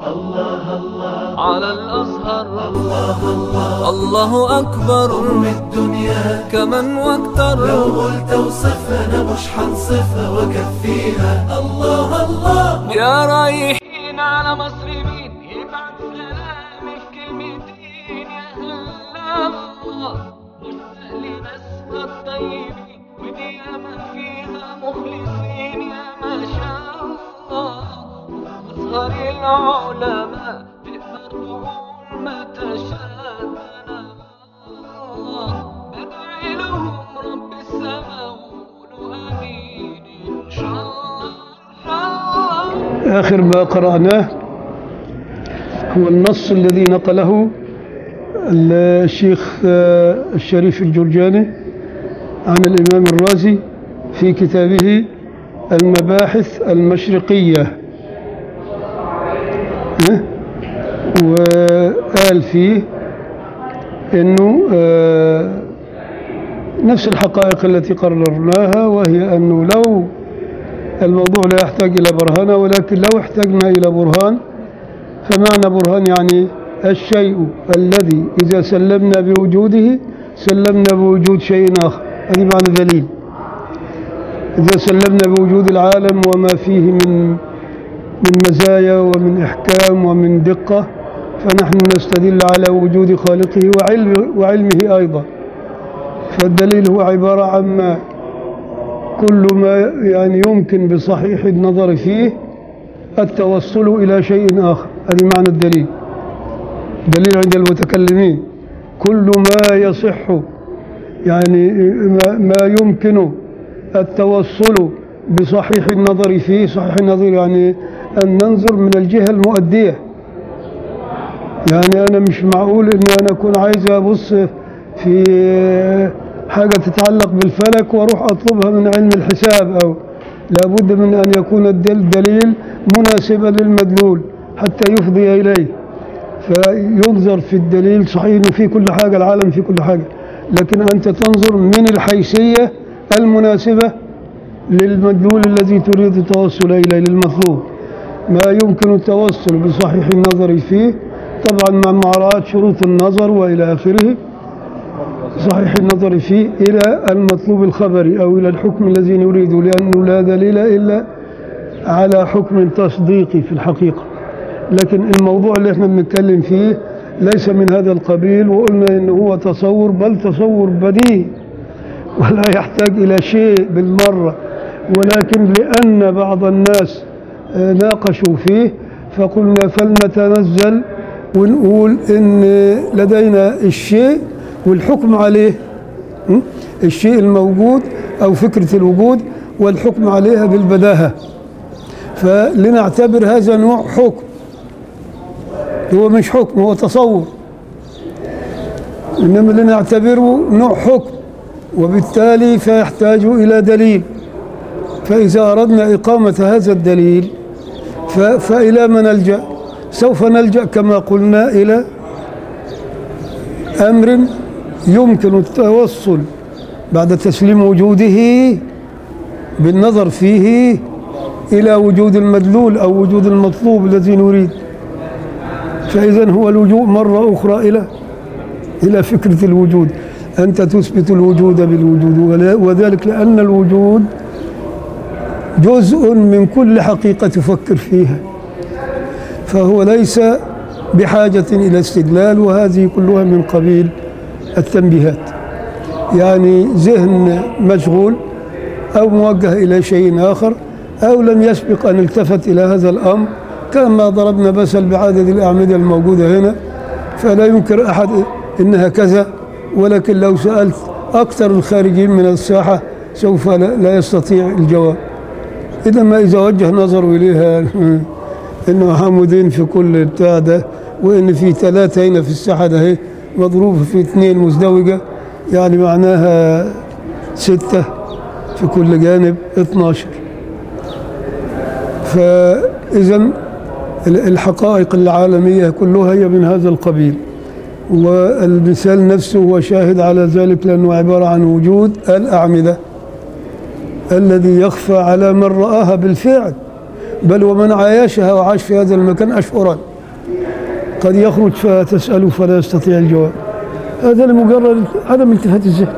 على الأزهر الله أكبر أم الدنيا كمن واكتر لو قلت اوصفها انا مش حنصفها واكفيها الله الله يا رايحين على مصر مين يبعت سلامي في كلمتين يا هلا الله مشتاق لناسها الطيبين ودي ياما فيها مخلصين يا ما شاء الله أزهر العلماء تقدر تقول ما تشاء بدعي لهم رب السماء وقولوا آمين إن شاء الله إن شاء الله آخر ما قرأناه هو النص الذي نقله الشيخ آه، الشريف الجرجاني عن الإمام الرازي في كتابه المباحث المشرقية ها؟ وقال فيه انه آه، نفس الحقائق التي قررناها وهي انه لو الموضوع لا يحتاج إلى برهنة ولكن لو احتجنا إلى برهان فمعنى برهان يعني الشيء الذي إذا سلمنا بوجوده سلمنا بوجود شيء آخر هذه معنى دليل إذا سلمنا بوجود العالم وما فيه من من مزايا ومن إحكام ومن دقة فنحن نستدل على وجود خالقه وعلم وعلمه أيضا فالدليل هو عبارة عن ما كل ما يعني يمكن بصحيح النظر فيه التوصل إلى شيء آخر هذه معنى الدليل دليل عند المتكلمين كل ما يصح يعني ما, ما يمكن التوصل بصحيح النظر فيه صحيح النظر يعني أن ننظر من الجهة المؤدية يعني أنا مش معقول أن أنا أكون عايز أبص في حاجة تتعلق بالفلك وأروح أطلبها من علم الحساب أو لابد من أن يكون الدليل مناسبا للمدلول حتى يفضي إليه فينظر في الدليل صحيح أنه في كل حاجة العالم في كل حاجة لكن أنت تنظر من الحيثية المناسبة للمدلول الذي تريد التوصل إليه للمطلوب ما يمكن التوصل بصحيح النظر فيه طبعا مع مراعاة شروط النظر وإلى آخره صحيح النظر فيه إلى المطلوب الخبري أو إلى الحكم الذي نريده لأنه لا دليل إلا على حكم تصديقي في الحقيقة لكن الموضوع اللي احنا بنتكلم فيه ليس من هذا القبيل وقلنا إنه هو تصور بل تصور بديهي ولا يحتاج إلى شيء بالمرة ولكن لأن بعض الناس آه، ناقشوا فيه فقلنا فلنتنزل ونقول إن لدينا الشيء والحكم عليه م? الشيء الموجود أو فكرة الوجود والحكم عليها بالبداهة فلنعتبر هذا نوع حكم هو مش حكم هو تصور إنما لنعتبره نوع حكم وبالتالي فيحتاج إلى دليل فإذا أردنا إقامة هذا الدليل ف- فإلى ما نلجأ سوف نلجأ كما قلنا إلى أمر يمكن التوصل بعد تسليم وجوده بالنظر فيه إلى وجود المدلول أو وجود المطلوب الذي نريد فإذا هو اللجوء مرة أخرى إلى إلى فكرة الوجود أنت تثبت الوجود بالوجود ولا- وذلك لأن الوجود جزء من كل حقيقة تفكر فيها فهو ليس بحاجة إلى استدلال وهذه كلها من قبيل التنبيهات يعني ذهن مشغول أو موجه إلى شيء آخر أو لم يسبق أن التفت إلى هذا الأمر كما ضربنا مثل بعدد الأعمدة الموجودة هنا فلا ينكر أحد إنها كذا ولكن لو سألت أكثر الخارجين من الساحة سوف لا لا يستطيع الجواب إذا ما إذا وجه نظره إليها إنه عمودين في كل بتاع ده وإن في ثلاثة هنا في الساحة ده هي مضروبة في اثنين مزدوجة يعني معناها ستة في كل جانب 12 فإذا الحقائق العالمية كلها هي من هذا القبيل والمثال نفسه هو شاهد على ذلك لأنه عبارة عن وجود الأعمدة الذي يخفى على من رآها بالفعل بل ومن عايشها وعاش في هذا المكان أشهرا قد يخرج فتسأله فلا يستطيع الجواب هذا لمجرد عدم التفات الذهن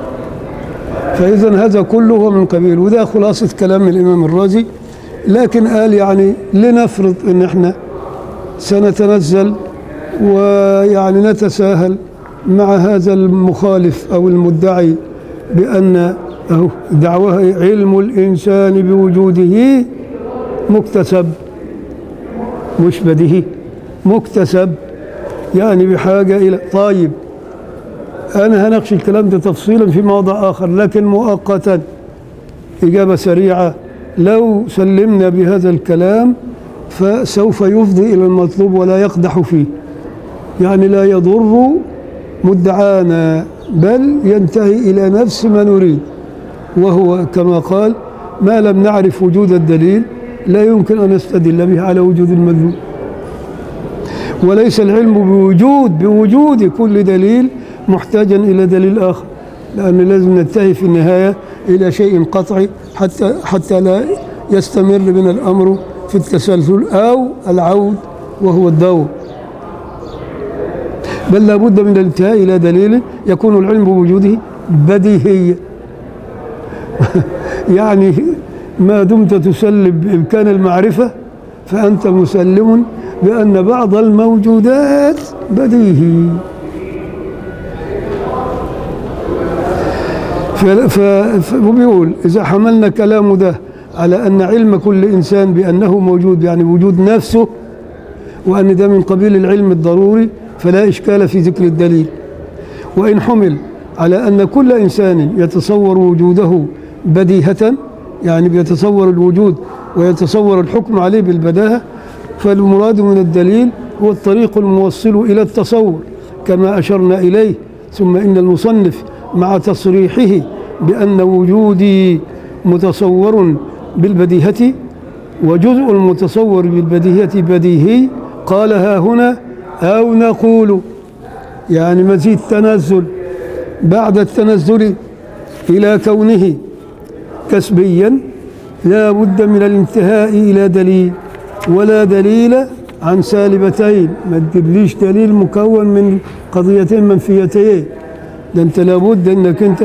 فإذا هذا كله هو من قبيل وده خلاصة كلام الإمام الرازي لكن قال يعني لنفرض إن إحنا سنتنزل ويعني نتساهل مع هذا المخالف أو المدعي بأن أهو دعوه علم الإنسان بوجوده مكتسب مش بديهي مكتسب يعني بحاجة إلى طيب أنا هناقش الكلام ده تفصيلا في موضع آخر لكن مؤقتا إجابة سريعة لو سلمنا بهذا الكلام فسوف يفضي إلى المطلوب ولا يقدح فيه يعني لا يضر مدعانا بل ينتهي إلى نفس ما نريد وهو كما قال ما لم نعرف وجود الدليل لا يمكن أن نستدل به على وجود المدلول وليس العلم بوجود بوجود كل دليل محتاجا إلى دليل آخر لأن لازم ننتهي في النهاية إلى شيء قطعي حتى حتى لا يستمر بنا الأمر في التسلسل أو العود وهو الدور بل لابد من الانتهاء إلى دليل يكون العلم بوجوده بديهيا يعني ما دمت تسلم بإمكان المعرفة فأنت مسلم بأن بعض الموجودات بديهي ف- ف- ف- وبيقول إذا حملنا كلامه ده على أن علم كل إنسان بأنه موجود يعني وجود نفسه وأن ده من قبيل العلم الضروري فلا إشكال في ذكر الدليل وإن حمل على أن كل إنسان يتصور وجوده بديهة يعني بيتصور الوجود ويتصور الحكم عليه بالبداهة فالمراد من الدليل هو الطريق الموصل إلى التصور كما أشرنا إليه ثم إن المصنف مع تصريحه بأن وجودي متصور بالبديهة وجزء المتصور بالبديهة بديهي قال ها هنا أو نقول يعني مزيد تنزل بعد التنزل إلى كونه كسبيا لا بد من الانتهاء إلى دليل ولا دليل عن سالبتين ما تجيبليش دليل مكون من قضيتين منفيتين ده انت لابد انك انت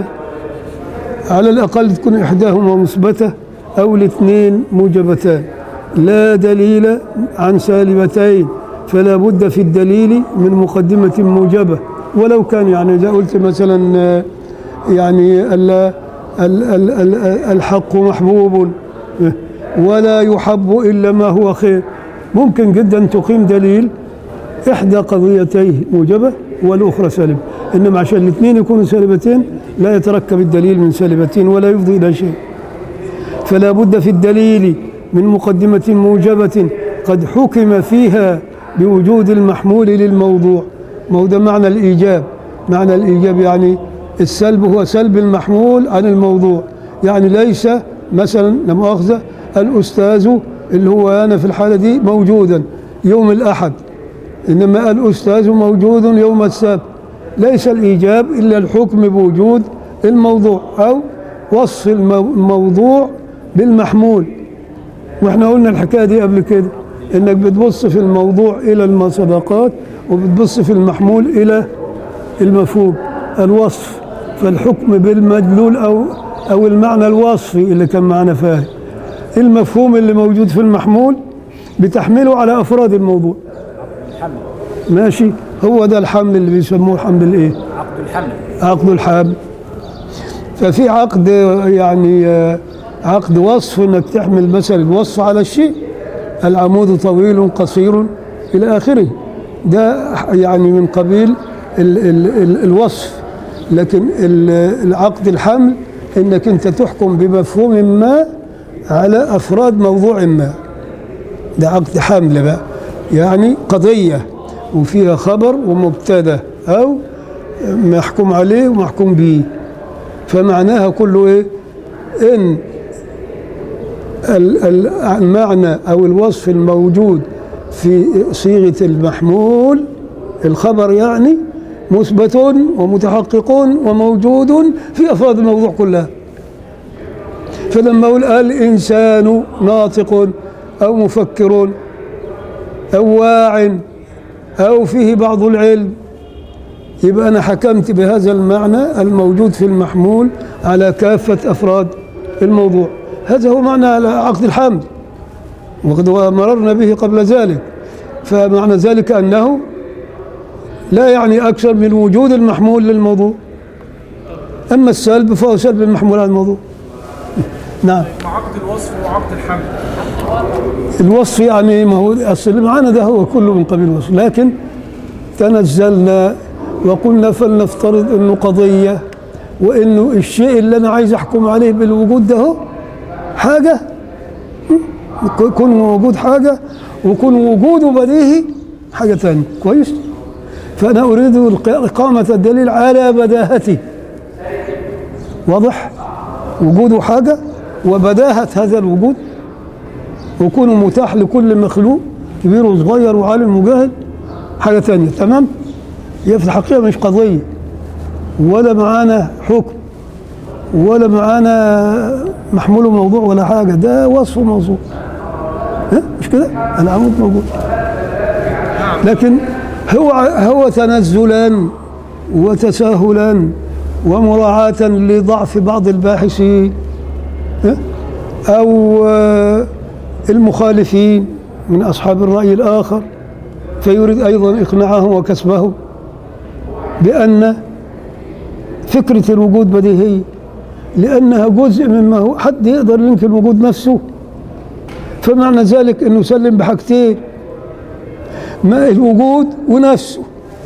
على الاقل تكون احداهما مثبته او الاثنين موجبتان لا دليل عن سالبتين فلا بد في الدليل من مقدمه موجبه ولو كان يعني اذا قلت مثلا آه، يعني ال ال ال ال الحق محبوب آه، ولا يحب الا ما هو خير ممكن جدا تقيم دليل إحدى قضيتيه موجبة والأخرى سالبة إنما عشان الاثنين يكونوا سالبتين لا يتركب الدليل من سالبتين ولا يفضي إلى شيء فلا بد في الدليل من مقدمة موجبة قد حكم فيها بوجود المحمول للموضوع ما هو ده معنى الإيجاب معنى الإيجاب يعني السلب هو سلب المحمول عن الموضوع يعني ليس مثلا لا مؤاخذة الأستاذ اللي هو أنا في الحالة دي موجودا يوم الأحد إنما الأستاذ موجود يوم السبت ليس الإيجاب إلا الحكم بوجود الموضوع أو وصف المو- الموضوع بالمحمول واحنا قلنا الحكاية دي قبل كده إنك بتبص في الموضوع إلى المسبقات وبتبص في المحمول إلى المفهوم الوصف فالحكم بالمدلول أو أو المعنى الوصفي اللي كان معنا فاهم المفهوم اللي موجود في المحمول بتحمله على أفراد الموضوع ماشي هو ده الحمل اللي بيسموه حمل الايه عقد الحمل عقد الحمل ففي عقد يعني آه، عقد وصف انك تحمل مثلا الوصف على الشيء العمود طويل قصير الى اخره ده يعني من قبيل ال ال ال الوصف لكن ال- العقد الحمل انك انت تحكم بمفهوم ما على افراد موضوع ما ده عقد حمل بقى يعني قضية وفيها خبر ومبتدا أو محكوم عليه ومحكوم به فمعناها كله إيه إن ال- ال- المعنى أو الوصف الموجود في صيغة المحمول الخبر يعني مثبت ومتحقق وموجود في أفراد الموضوع كلها فلما أقول الإنسان ناطق أو مفكر أو واع أو فيه بعض العلم يبقى أنا حكمت بهذا المعنى الموجود في المحمول على كافة أفراد الموضوع هذا هو معنى عقد الحمد وقد مررنا به قبل ذلك فمعنى ذلك أنه لا يعني أكثر من وجود المحمول للموضوع أما السلب فهو سلب المحمول على الموضوع نعم عقد الوصف وعقد الحمد الوصف يعني ما هو اصل اللي معانا ده هو كله من قبيل الوصف لكن تنزلنا وقلنا فلنفترض انه قضيه وانه الشيء اللي انا عايز احكم عليه بالوجود ده هو حاجه يكون موجود حاجه ويكون وجوده بديهي حاجه ثانيه كويس فانا اريد الق- اقامه الدليل على بداهته واضح وجوده حاجه وبداهه هذا الوجود ويكون متاح لكل مخلوق كبير وصغير وعالم وجاهل حاجة تانية تمام هي في الحقيقة مش قضية ولا معانا حكم ولا معانا محمول موضوع ولا حاجة ده وصف موضوع ها؟ مش كده العمود موجود لكن هو هو تنزلا وتساهلا ومراعاة لضعف بعض الباحثين ها؟ أو آه، المخالفين من أصحاب الرأي الآخر فيريد أيضا إقناعهم وكسبهم بأن فكرة الوجود بديهية لأنها جزء مما هو حد يقدر ينكر وجود نفسه فمعنى ذلك أنه يسلم بحاجتين ما الوجود ونفسه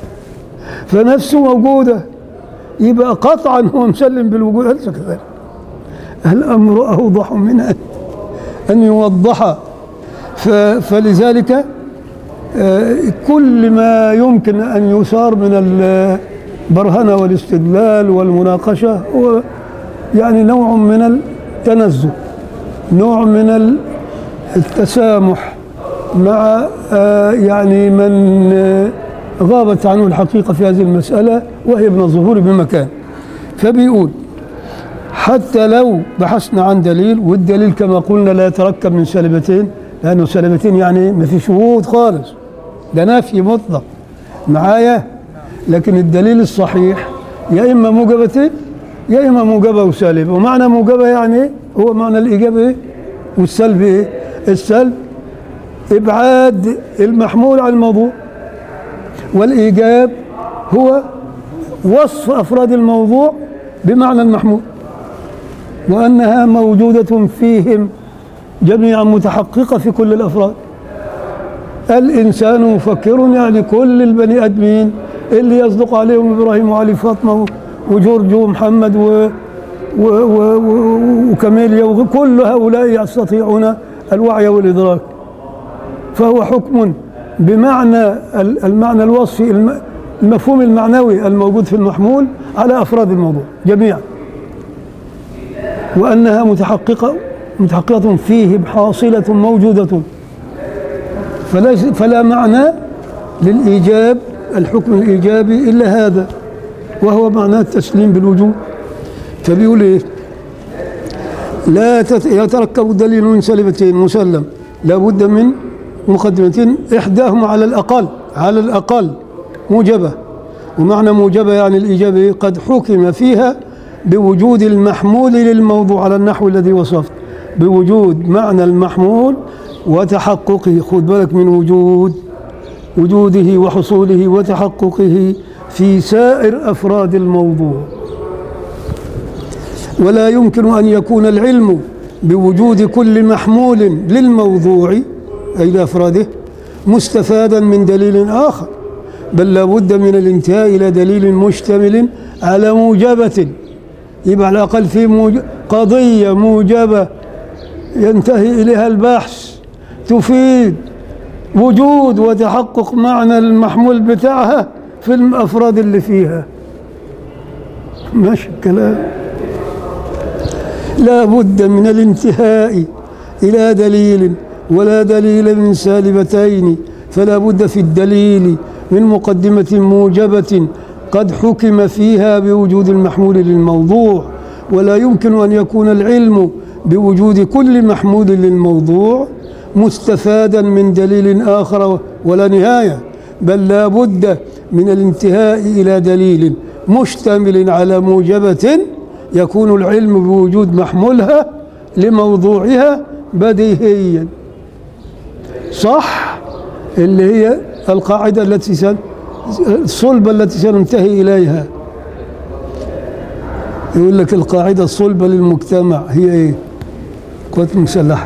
فنفسه موجودة يبقى قطعا هو مسلم بالوجود أليس كذلك الأمر أوضح من أن أن يوضح ف- فلذلك آه، كل ما يمكن أن يثار من البرهنة والاستدلال والمناقشة هو يعني نوع من التنزه نوع من ال- التسامح مع آه، يعني من آه، غابت عنه الحقيقة في هذه المسألة وهي من الظهور بمكان فبيقول حتى لو بحثنا عن دليل والدليل كما قلنا لا يتركب من سالبتين لأنه سالبتين يعني ما في شهود خالص ده نفي مطلق معايا لكن الدليل الصحيح يا إما موجبتين يا إما موجبة وسالبة ومعنى موجبة يعني إيه؟ هو معنى الإيجابة إيه والسلب إيه السلب إبعاد المحمول عن الموضوع والإيجاب هو وصف أفراد الموضوع بمعنى المحمول وأنها موجودة فيهم جميعا متحققة في كل الأفراد الإنسان مفكر يعني كل البني آدمين اللي يصدق عليهم إبراهيم وعلي فاطمة وجورج ومحمد و و و و وكاميليا وكل هؤلاء يستطيعون الوعي والإدراك فهو حكم بمعنى ال- المعنى الوصفي الم- المفهوم المعنوي الموجود في المحمول على أفراد الموضوع جميعا وأنها متحققة متحققة فيه حاصلة موجودة فلا فلا معنى للإيجاب الحكم الإيجابي إلا هذا وهو معنى التسليم بالوجوب فبيقول إيه لا تت- يتركب دليل من سلبتين مسلم لا بد من مقدمتين إحداهما على الأقل على الأقل موجبة ومعنى موجبة يعني الإجابة قد حكم فيها بوجود المحمول للموضوع على النحو الذي وصفت بوجود معنى المحمول وتحققه خذ بالك من وجود وجوده وحصوله وتحققه في سائر أفراد الموضوع ولا يمكن أن يكون العلم بوجود كل محمول للموضوع أي لأفراده مستفادا من دليل آخر بل لابد من الانتهاء إلى دليل مشتمل على موجبة يبقى على الأقل في موج... قضية موجبة ينتهي إليها البحث تفيد وجود وتحقق معنى المحمول بتاعها في الأفراد اللي فيها ماشي الكلام لا بد من الانتهاء إلى دليل ولا دليل من سالبتين فلا بد في الدليل من مقدمة موجبة قد حكم فيها بوجود المحمول للموضوع ولا يمكن أن يكون العلم بوجود كل محمول للموضوع مستفادا من دليل آخر ولا نهاية بل لا بد من الانتهاء إلى دليل مشتمل على موجبة يكون العلم بوجود محمولها لموضوعها بديهيا صح اللي هي القاعدة التي سن الصلبة التي سننتهي إليها يقول لك القاعدة الصلبة للمجتمع هي إيه؟ القوات المسلحة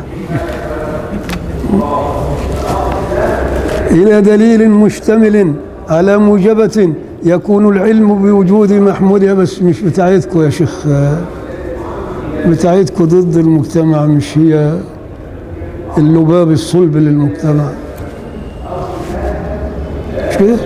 إلى دليل مشتمل على موجبة يكون العلم بوجود محمولها بس مش بتاعتكم يا شيخ بتاعتكم ضد المجتمع مش هي اللباب الصلب للمجتمع مش كده؟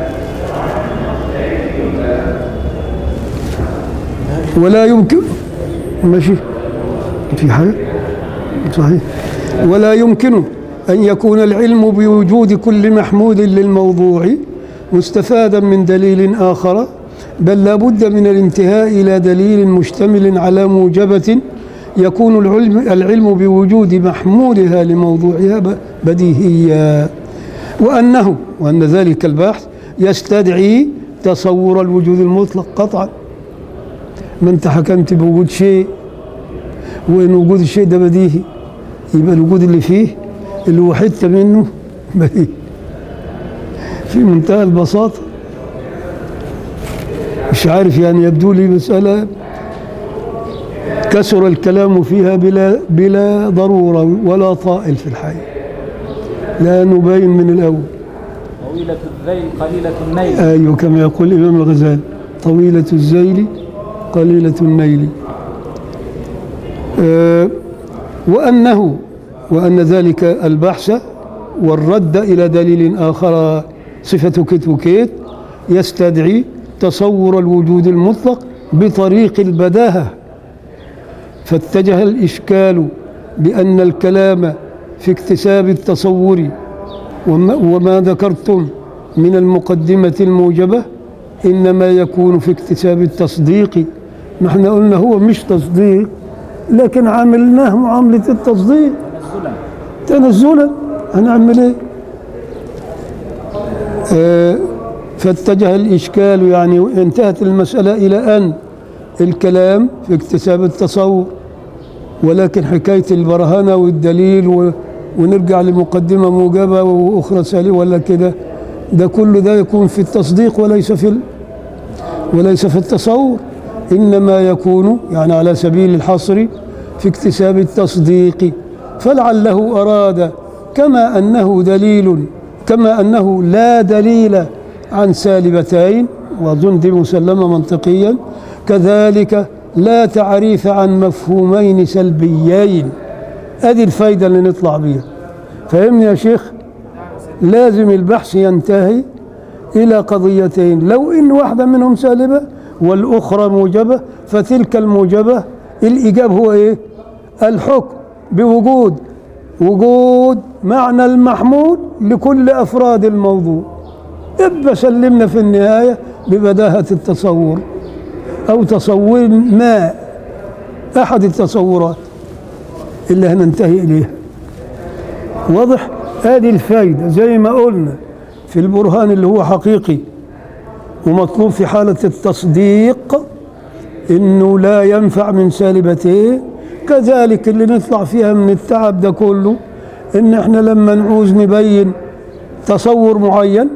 ولا يمكن ماشي في حاجة صحيح ولا يمكن أن يكون العلم بوجود كل محمود للموضوع مستفادا من دليل آخر بل لا بد من الانتهاء إلى دليل مشتمل على موجبة يكون العلم, العلم بوجود محمولها لموضوعها ب- بديهيا وأنه وأن ذلك البحث يستدعي تصور الوجود المطلق قطعا ما انت حكمت بوجود شيء وان وجود الشيء ده بديهي يبقى الوجود اللي فيه اللي هو حته منه بديهي في منتهى البساطه مش عارف يعني يبدو لي مساله كسر الكلام فيها بلا بلا ضروره ولا طائل في الحياه لا نبين من الاول طويلة الذيل قليلة النيل ايوه كما يقول الامام الغزالي طويله الزيل قليله النيل آه، وأنه وأن ذلك البحث والرد إلى دليل آخر صفة كت وكيت يستدعي تصور الوجود المطلق بطريق البداهة فاتجه الإشكال بأن الكلام في اكتساب التصور وما, وما ذكرتم من المقدمة الموجبة إنما يكون في اكتساب التصديق ما احنا قلنا هو مش تصديق لكن عاملناه معاملة التصديق تنزلا تنزلا هنعمل ايه آه فاتجه الإشكال يعني انتهت المسألة إلى أن الكلام في اكتساب التصور ولكن حكاية البرهنة والدليل و ونرجع لمقدمة موجبة وأخرى سالية ولا كده ده كل ده يكون في التصديق وليس في ال وليس في التصور إنما يكون يعني على سبيل الحصر في اكتساب التصديق فلعله أراد كما أنه دليل كما أنه لا دليل عن سالبتين وأظن دي مسلمة منطقيا كذلك لا تعريف عن مفهومين سلبيين ادي الفايده اللي نطلع بيها فهمني يا شيخ لازم البحث ينتهي الى قضيتين لو ان واحده منهم سالبه والاخرى موجبه فتلك الموجبه الايجاب هو ايه الحكم بوجود وجود معنى المحمول لكل افراد الموضوع ابقى سلمنا في النهايه ببداهه التصور او تصور ما احد التصورات اللي هننتهي اليها واضح ادي الفايده زي ما قلنا في البرهان اللي هو حقيقي ومطلوب في حاله التصديق انه لا ينفع من سالبتين كذلك اللي نطلع فيها من التعب ده كله ان احنا لما نعوز نبين تصور معين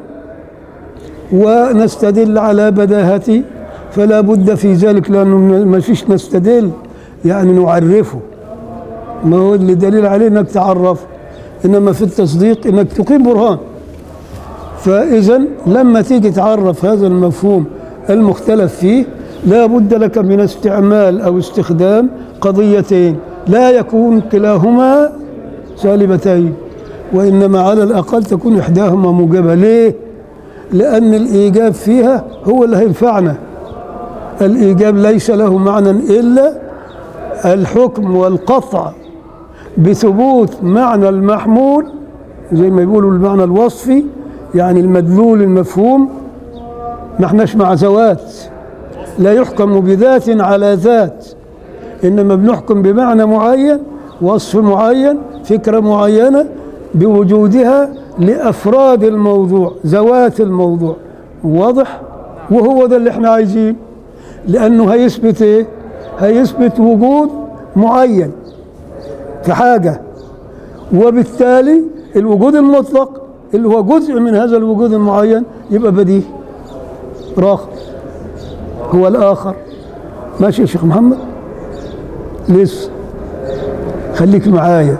ونستدل على بداهته فلا بد في ذلك لانه ما فيش نستدل يعني نعرفه ما هو اللي دليل عليه انك تعرف انما في التصديق انك تقيم برهان فاذا لما تيجي تعرف هذا المفهوم المختلف فيه لا بد لك من استعمال او استخدام قضيتين لا يكون كلاهما سالبتين وانما على الاقل تكون احداهما موجبه ليه لان الايجاب فيها هو اللي هينفعنا الايجاب ليس له معنى الا الحكم والقطع بثبوت معنى المحمول زي ما يقولوا المعنى الوصفي يعني المدلول المفهوم ما احناش مع ذوات لا يحكم بذات على ذات انما بنحكم بمعنى معين وصف معين فكره معينه بوجودها لأفراد الموضوع ذوات الموضوع واضح وهو ده اللي احنا عايزين لأنه هيثبت ايه هيثبت وجود معين في حاجة وبالتالي الوجود المطلق اللي هو جزء من هذا الوجود المعين يبقى بديهي راخر هو الآخر ماشي يا شيخ محمد لسه خليك معايا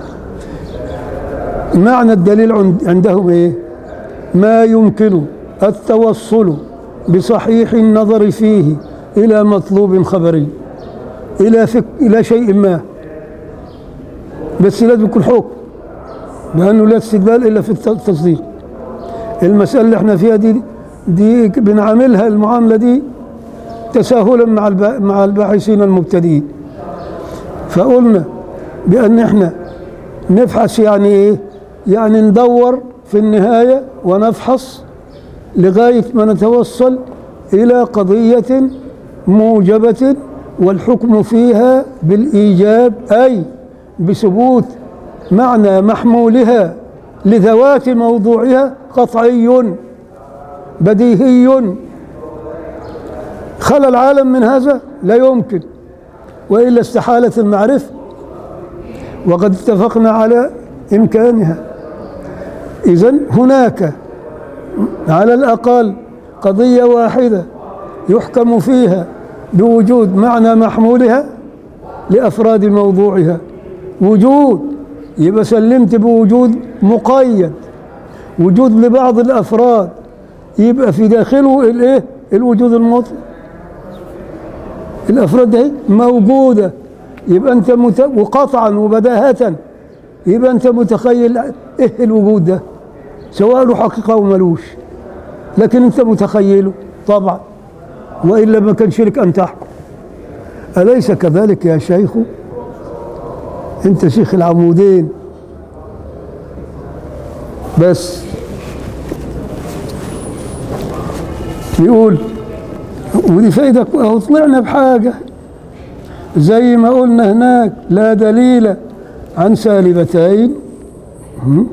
معنى الدليل عند- عندهم ايه ما يمكن التوصل بصحيح النظر فيه الى مطلوب خبري الى فك الى شيء ما بس لازم يكون حكم لانه لا استدلال الا في الت- التصديق المساله اللي احنا فيها دي دي بنعاملها المعامله دي تساهلا مع الب- مع الباحثين المبتدئين فقلنا بان احنا نبحث يعني ايه يعني ندور في النهايه ونفحص لغايه ما نتوصل الى قضيه موجبه والحكم فيها بالايجاب اي بثبوت معنى محمولها لذوات موضوعها قطعي بديهي خلى العالم من هذا لا يمكن والا استحالت المعرفه وقد اتفقنا على امكانها اذا هناك على الاقل قضيه واحده يحكم فيها بوجود معنى محمولها لافراد موضوعها وجود يبقى سلمت بوجود مقيد وجود لبعض الافراد يبقى في داخله الايه الوجود المطلق الافراد دي موجوده يبقى انت مت... وقطعا وبداهه يبقى انت متخيل ايه الوجود ده سواء له حقيقه او ملوش لكن انت متخيله طبعا والا ما كانش لك ان تحكم اليس كذلك يا شيخ انت شيخ العمودين بس يقول ودي فايدة اهو طلعنا بحاجة زي ما قلنا هناك لا دليل عن سالبتين م?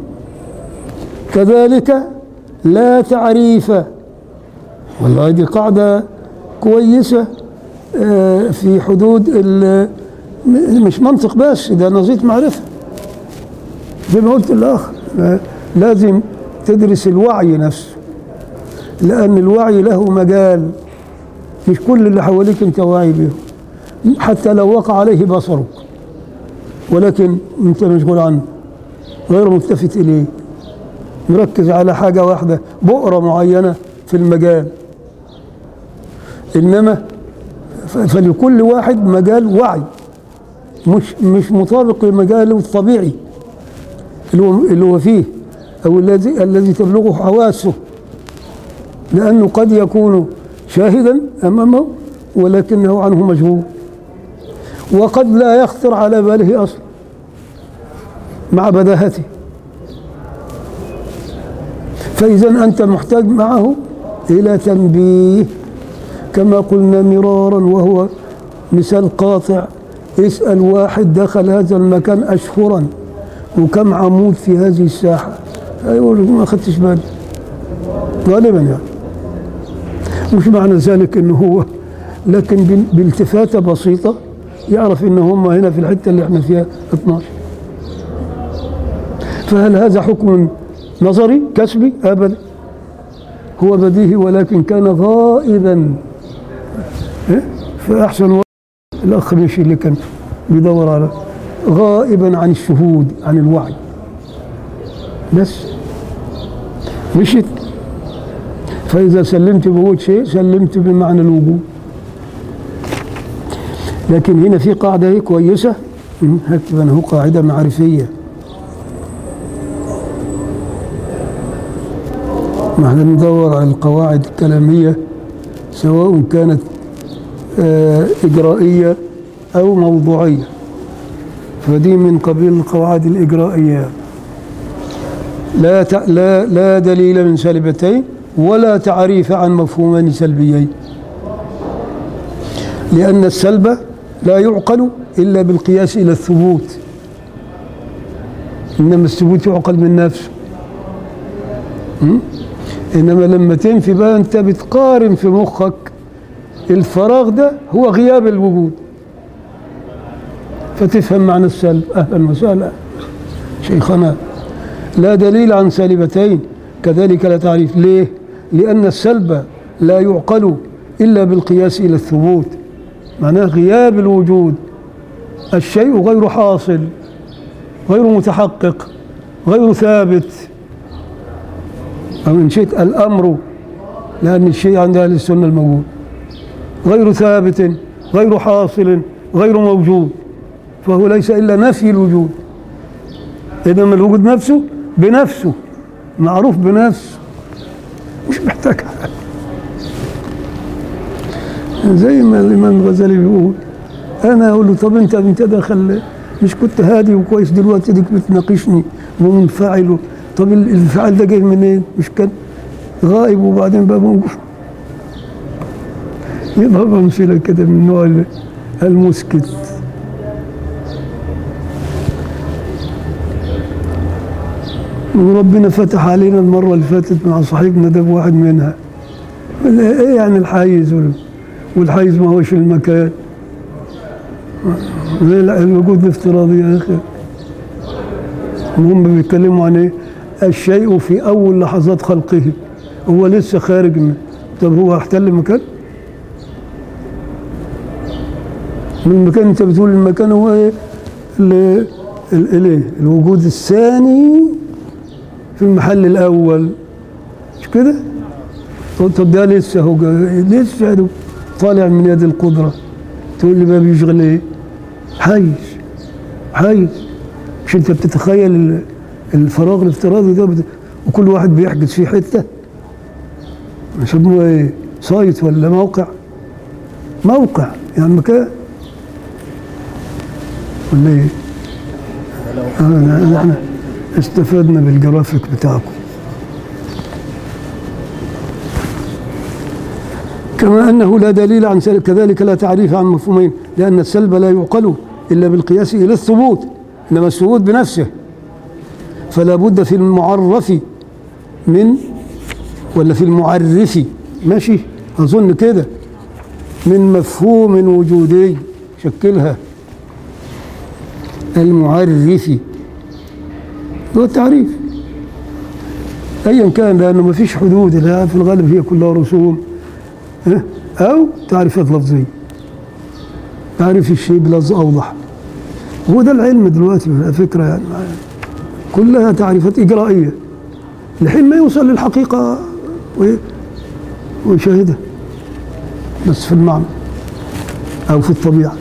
كذلك لا تعريف والله دي قاعدة كويسة آه، في حدود ال- م- مش منطق بس ده نظرية معرفة زي ما قلت الآخر آه، لازم تدرس الوعي نفسه لأن الوعي له مجال مش كل اللي حواليك انت واعي بيهم حتى لو وقع عليه بصرك ولكن انت مشغول عنه غير ملتفت اليه مركز على حاجة واحدة بؤرة معينة في المجال إنما ف- فلكل واحد مجال وعي مش مش مطابق لمجاله الطبيعي اللي هو اللي هو فيه أو الذي الذي تبلغه حواسه لأنه قد يكون شاهدا أمامه ولكنه عنه مجهول وقد لا يخطر على باله أصلا مع بداهته فإذا أنت محتاج معه إلى تنبيه كما قلنا مرارا وهو مثال قاطع اسأل واحد دخل هذا المكان أشهرا وكم عمود في هذه الساحة أيوة ما أخذتش بالي غالبا يعني مش معنى ذلك انه هو لكن بال- بالتفاته بسيطه يعرف ان هم هنا في الحته اللي احنا فيها 12 فهل هذا حكم نظري كسبي ابدا هو بديهي ولكن كان غائبا إيه؟ فاحسن وقت الاخ مشي اللي كان بيدور على غائبا عن الشهود عن الوعي بس مشيت فإذا سلمت بوجود شيء سلمت بمعنى الوجود لكن هنا في قاعدة هي كويسة م، هكتب أنا هو قاعدة معرفية ما احنا ندور على القواعد الكلامية سواء كانت آه، إجرائية أو موضوعية فدي من قبيل القواعد الإجرائية لا ت- لا لا دليل من سلبتين ولا تعريف عن مفهومين سلبيين لأن السلب لا يعقل إلا بالقياس إلى الثبوت إنما الثبوت يعقل من نفسه م? انما لما تنفي بقى انت بتقارن في مخك الفراغ ده هو غياب الوجود فتفهم معنى السلب اهلا وسهلا شيخنا لا دليل عن سالبتين كذلك لا تعريف ليه لان السلب لا يعقل الا بالقياس الى الثبوت معناه غياب الوجود الشيء غير حاصل غير متحقق غير ثابت أو إن شئت الأمر لأن الشيء عند أهل السنة الموجود غير ثابت غير حاصل غير موجود فهو ليس إلا نفي الوجود إنما الوجود نفسه بنفسه معروف بنفسه مش محتاج حاجة زي ما الإمام الغزالي بيقول أنا أقول له طب أنت أنت دخل مش كنت هادي وكويس دلوقتي ديك بتناقشني ومنفعل طب الانفعال ده جاي منين؟ مش كان غائب وبعدين بقى موجود يضرب أمثلة كده من نوع المسكت وربنا فتح علينا المرة اللي فاتت مع صاحبنا ده بواحد منها قال ايه يعني الحيز وال- والحيز ما هوش المكان زي الوجود الافتراضي يا اخي هم بيتكلموا عن ايه الشيء في اول لحظات خلقه هو لسه خارج من طب هو احتل مكان من المكان انت بتقول المكان هو ايه ال- ال- الايه الوجود الثاني في المحل الاول مش كده طب- طب ده لسه هو جا- لسه ده طالع من يد القدره تقول لي بقى بيشغل ايه حيز حيز مش انت بتتخيل ال- الفراغ الافتراضي ده بت... وكل واحد بيحجز فيه حته يسموه ايه سايت ولا موقع موقع يعني مكان ولا ايه آه، احنا استفدنا بالجرافيك بتاعكم كما أنه لا دليل عن سلب كذلك لا تعريف عن مفهومين لأن السلب لا يعقل إلا بالقياس إلى الثبوت إنما الثبوت بنفسه فلا بد في المعرف من ولا في المعرف ماشي أظن كده من مفهوم وجودي شكلها المعرف هو التعريف ايا كان لانه ما فيش حدود لا في الغالب هي كلها رسوم ها؟ او تعريفات لفظيه تعريف الشيء بلفظ اوضح هو ده العلم دلوقتي على فكره يعني كلها تعريفات اجرائيه لحين ما يوصل للحقيقه وي- ويشاهدها بس في المعنى او في الطبيعه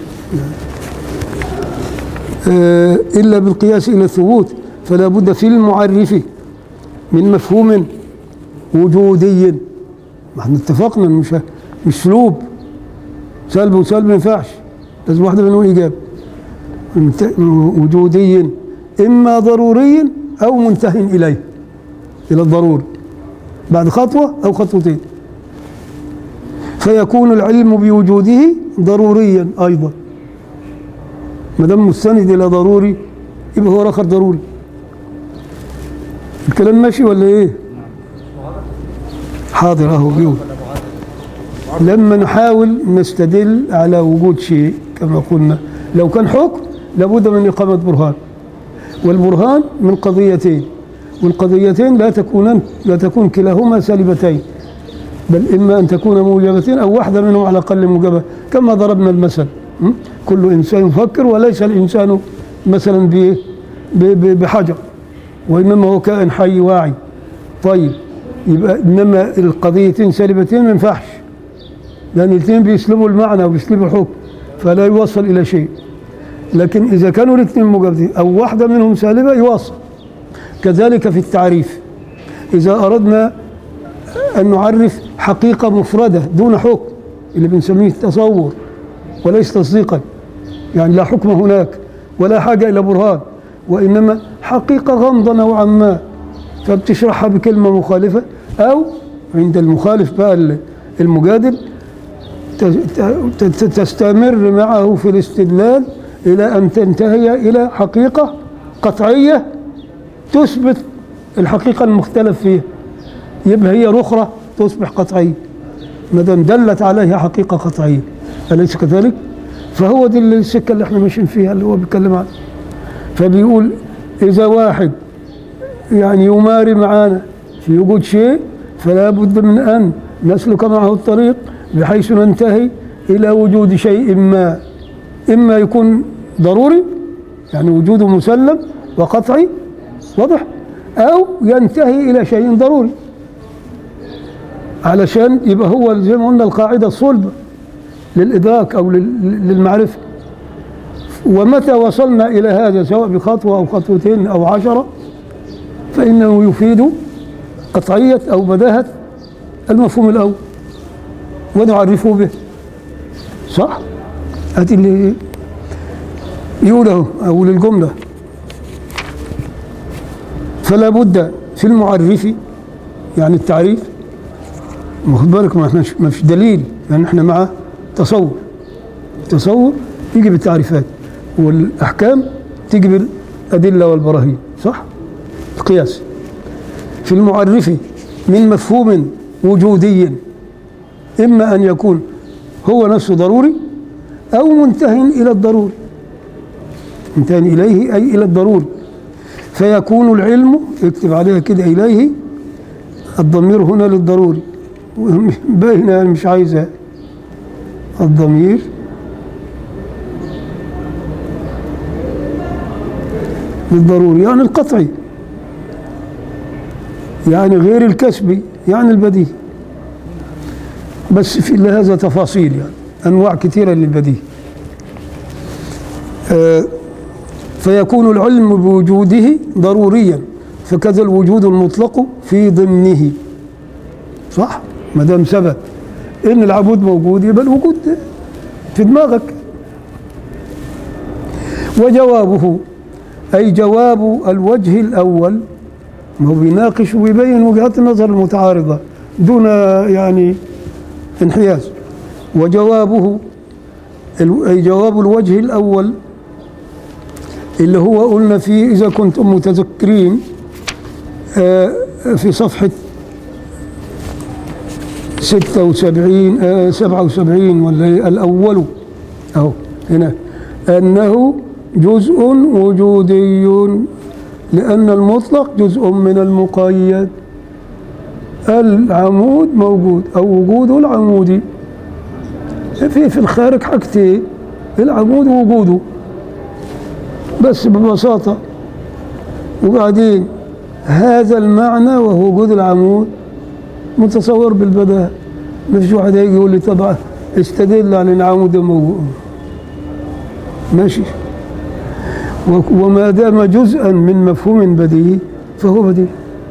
آه، إلا بالقياس إلى الثبوت فلا بد في المعرف من مفهوم وجودي ما احنا اتفقنا إنه مش مش سلوب سلب وسلب ما ينفعش لازم واحدة منهم إيجاب منت- وجودي إما ضروري أو منتهي إليه إلى الضروري بعد خطوة أو خطوتين فيكون العلم بوجوده ضروريا أيضا ما دام مستند الى ضروري يبقى هو اخر ضروري الكلام ماشي ولا ايه حاضر اهو بيقول لما نحاول نستدل على وجود شيء كما قلنا لو كان حكم لابد من اقامه برهان والبرهان من قضيتين والقضيتين لا تكونان لا تكون كلاهما سالبتين بل اما ان تكون موجبتين او واحده منهم على الاقل موجبه كما ضربنا المثل م? كل انسان يفكر وليس الانسان مثلا ب- ب- ب- بحجر وانما هو كائن حي واعي طيب يبقى انما القضيتين سالبتين ما ينفعش لان الاثنين بيسلبوا المعنى وبيسلبوا الحكم فلا يوصل الى شيء لكن اذا كانوا الاثنين موجبتين او واحده منهم سالبه يوصل كذلك في التعريف اذا اردنا أن نعرف حقيقة مفردة دون حكم اللي بنسميه تصور وليس تصديقا يعني لا حكم هناك ولا حاجة إلى برهان وإنما حقيقة غامضة نوعا ما فبتشرحها بكلمة مخالفة أو عند المخالف بقى المجادل ت- ت- ت- تستمر معه في الاستدلال إلى أن تنتهي إلى حقيقة قطعية تثبت الحقيقة المختلف فيها يبقى هي الأخرى تصبح قطعية ما دام دلت عليها حقيقة قطعية أليس كذلك؟ فهو دي اللي- السكة اللي احنا ماشيين فيها اللي هو بيتكلم عنها فبيقول إذا واحد يعني يماري معانا في وجود شيء فلا بد من أن نسلك معه الطريق بحيث ننتهي إلى وجود شيء ما إما يكون ضروري يعني وجوده مسلم وقطعي واضح أو ينتهي إلى شيء ضروري علشان يبقى هو زي ما قلنا القاعدة الصلبة للإدراك أو لل- للمعرفة ومتى وصلنا إلى هذا سواء بخطوة أو خطوتين أو عشرة فإنه يفيد قطعية أو بداهة المفهوم الأول ونعرفه به صح؟ هذه اللي يقوله أو للجملة فلا بد في المعرف يعني التعريف واخد بالك ما احنا ما فيش دليل يعني احنا مع تصور تصور يجي بالتعريفات والاحكام تيجي بالادله والبراهين صح؟ القياس في المعرف من مفهوم وجودي اما ان يكون هو نفسه ضروري او منتهي الى الضروري منتهي اليه اي الى الضروري فيكون العلم اكتب عليها كده اليه الضمير هنا للضروري باينه يعني مش عايزه الضمير للضروري يعني القطعي يعني غير الكسبي يعني البديهي بس في لهذا تفاصيل يعني انواع كثيره للبديهي آه، فيكون العلم بوجوده ضروريا فكذا الوجود المطلق في ضمنه صح ما دام ثبت ان العمود موجود يبقى الوجود في دماغك وجوابه اي جواب الوجه الاول ما هو بيناقش ويبين وجهات النظر المتعارضه دون يعني انحياز وجوابه ال- أي جواب الوجه الأول اللي هو قلنا فيه إذا كنتم متذكرين آه، في صفحة 76 آه، 77 ولا إيه؟ الأول أهو هنا أنه جزء وجودي لأن المطلق جزء من المقيد العمود موجود أو وجوده العمودي في في الخارج حاجتين العمود ووجوده بس ببساطة وبعدين هذا المعنى وهو وجود العمود متصور بالبداهة ما فيش واحد هيجي يقول لي طبعا استدل على ان العمود ده موجود ماشي و- وما دام جزءا من مفهوم بديهي فهو بديهي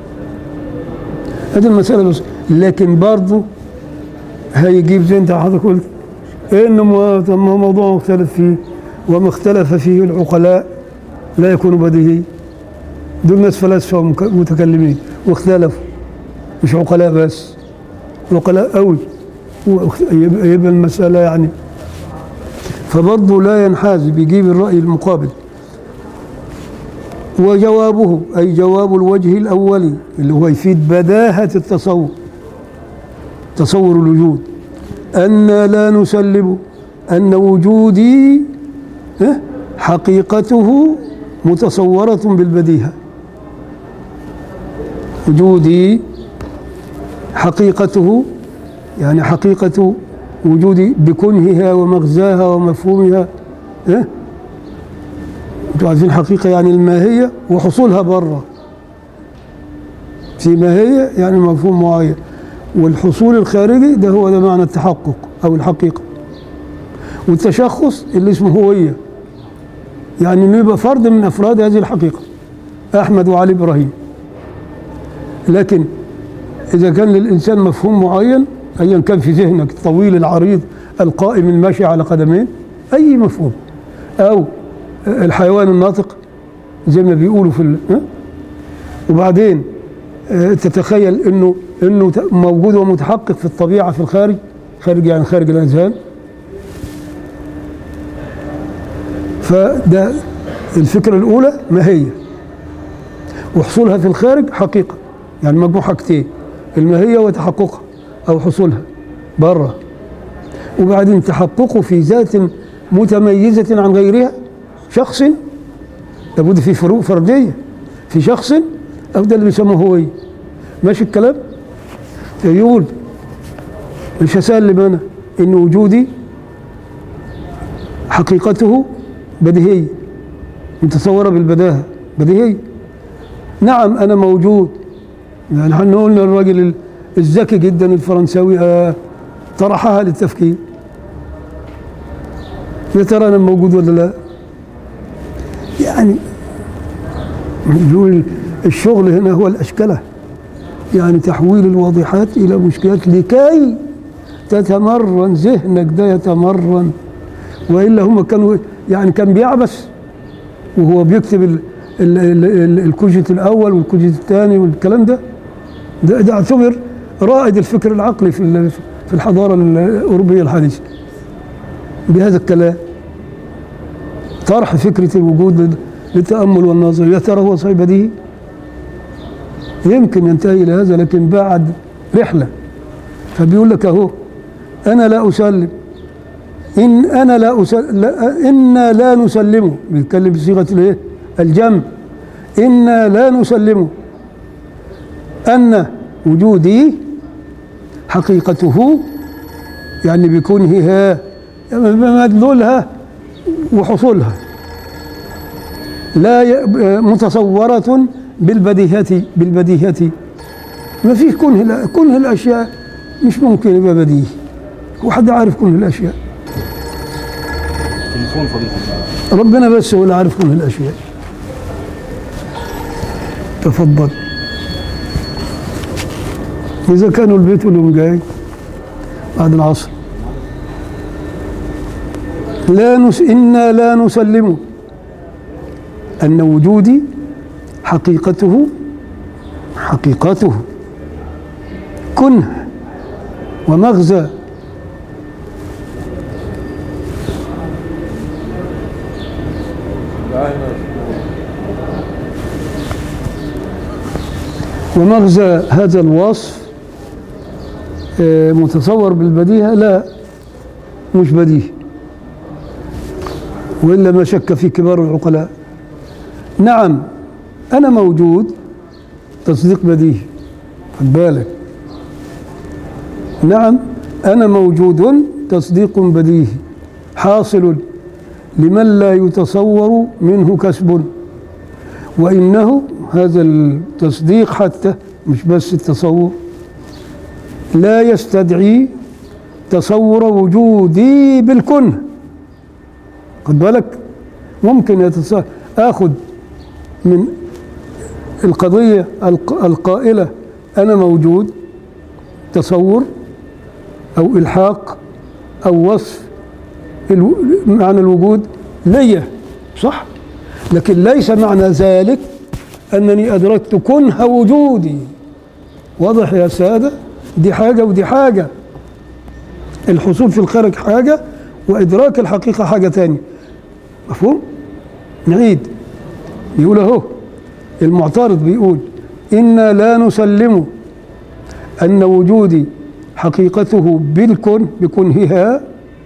هذه المسألة بس لكن برضه هيجيب زي انت حضرتك قلت انه ما طب ما هو موضوع مختلف فيه وما اختلف فيه العقلاء لا يكون بديهي دول ناس فلاسفه ومتكلمين واختلفوا مش عقلاء بس عقلاء قوي واخت- يبقى يبقى المسألة يعني فبرضه لا ينحاز بيجيب الرأي المقابل وجوابه أي جواب الوجه الأولي اللي هو يفيد بداهة التصور تصور الوجود أن لا نسلم أن وجودي ها، حقيقته متصورة بالبديهة وجودي حقيقته يعني حقيقة وجودي بكنهها ومغزاها ومفهومها ها انتوا عارفين حقيقة يعني الماهية وحصولها بره في ماهية يعني مفهوم معين والحصول الخارجي ده هو ده معنى التحقق أو الحقيقة والتشخص اللي اسمه هوية يعني انه يبقى فرد من أفراد هذه الحقيقة أحمد وعلي إبراهيم لكن إذا كان للإنسان مفهوم معين أيا كان في ذهنك الطويل العريض القائم الماشي على قدمين أي مفهوم أو الحيوان الناطق زي ما بيقولوا في ال... ها؟ وبعدين آه، تتخيل انه انه ت- موجود ومتحقق في الطبيعه في الخارج خارج يعني خارج الاذهان فده الفكره الاولى ما هي وحصولها في الخارج حقيقه يعني مجموع حاجتين الماهية وتحققها أو حصولها بره وبعدين تحققه في ذات متميزة عن غيرها شخص لابد في فروق فردية في شخص أو ده اللي بيسموه هوية ماشي الكلام يقول مش هسلم أنا إن وجودي حقيقته بديهية متصورة بالبداهة بديهية نعم أنا موجود يعني احنا قلنا الراجل الذكي جدا الفرنساوي آه، طرحها للتفكير يا ترى أنا موجود ولا لا يعني بيقول الشغل هنا هو الأشكلة يعني تحويل الواضحات إلى مشكلات لكي تتمرن ذهنك ده يتمرن والا هم كانوا يعني كان بيعبس وهو بيكتب ال ال ال ال الكوجيت الاول والكوجيت الثاني والكلام ده ده, ده اعتبر رائد الفكر العقلي في ال- في الحضاره الاوروبيه الحديثه بهذا الكلام طرح فكره الوجود لل- للتامل والنظر يا ترى هو صحيح بديهي يمكن ينتهي الى هذا لكن بعد رحله فبيقول لك اهو انا لا اسلم إن أنا لا أسل... لا إنا لا نسلمه بيتكلم بصيغة الإيه؟ الجمع إنا لا نسلمه أن وجودي حقيقته يعني بكونها بمدلولها وحصولها لا ي... متصورة بالبديهة بالبديهة ما فيش كنه لا- كنه الأشياء مش ممكن يبقى بديهي هو حد عارف كنه الأشياء تليفون فضيلة الشيخ ربنا بس هو اللي عارف كل الاشياء تفضل اذا كانوا البيت لهم جاي بعد العصر لا نس... انا لا نسلم ان وجودي حقيقته حقيقته كنه ومغزى ومغزى هذا الوصف آه، متصور بالبديهة لا مش بديهي وإلا ما شك في كبار العقلاء نعم أنا موجود تصديق بديهي خد بالك نعم أنا موجود تصديق بديهي حاصل لمن لا يتصور منه كسب وإنه هذا التصديق حتى مش بس التصور لا يستدعي تصور وجودي بالكنه خد بالك ممكن يتصور اخذ من القضية الق- القائلة أنا موجود تصور أو إلحاق أو وصف الو- معنى الوجود ليا صح لكن ليس معنى ذلك أنني أدركت كنه وجودي واضح يا سادة دي حاجة ودي حاجة الحصول في الخارج حاجة وإدراك الحقيقة حاجة تانية مفهوم؟ نعيد يقول أهو المعترض بيقول إنا لا نسلم أن وجودي حقيقته بالكن بكنهها